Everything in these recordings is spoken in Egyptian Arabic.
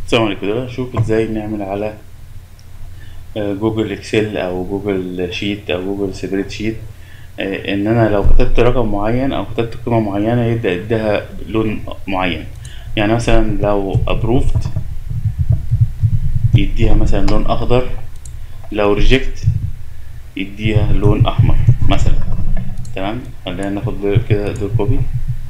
السلام عليكم دلوقتي هنشوف ازاي نعمل على آه، جوجل اكسل او جوجل شيت او جوجل سبريد شيت آه، ان انا لو كتبت رقم معين او كتبت قيمة معينة يبدأ يديها لون معين يعني مثلا لو ابروفد يديها مثلا لون اخضر لو ريجكت يديها لون احمر مثلا تمام خلينا ناخد دول كده دول كوبي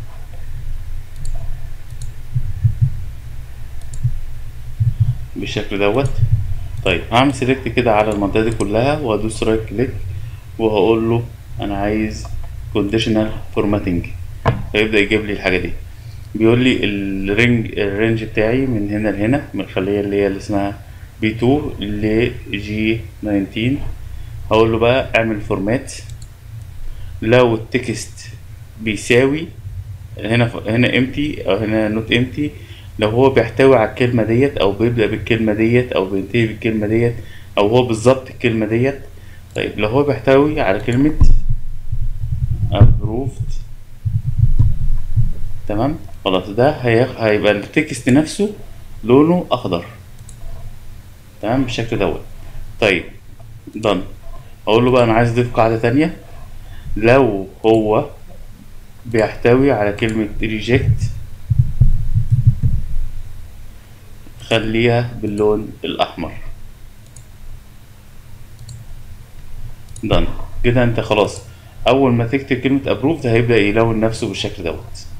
بالشكل دوت طيب هعمل سيلكت كده على المنطقة دي كلها وهدوس رايت كليك وهقول له انا عايز كونديشنال فورماتنج فيبدأ يجيب لي الحاجة دي بيقول لي الرينج الرينج بتاعي من هنا لهنا من الخلية اللي هي اللي اسمها بي 2 ل جي 19 هقول له بقى اعمل فورمات لو التكست بيساوي هنا هنا امتي او هنا نوت امتي لو هو بيحتوي على الكلمة ديت او بيبدأ بالكلمة ديت او بينتهي بالكلمة ديت او هو بالظبط الكلمة ديت طيب لو هو بيحتوي على كلمة approved تمام خلاص ده هي- هيبقى التكست نفسه لونه اخضر تمام بالشكل دوت طيب done اقول له بقى انا عايز اضيف قاعدة تانية لو هو بيحتوي على كلمة reject خليها باللون الأحمر done كده انت خلاص أول ما تكتب كلمة approved هيبدأ يلون نفسه بالشكل دوت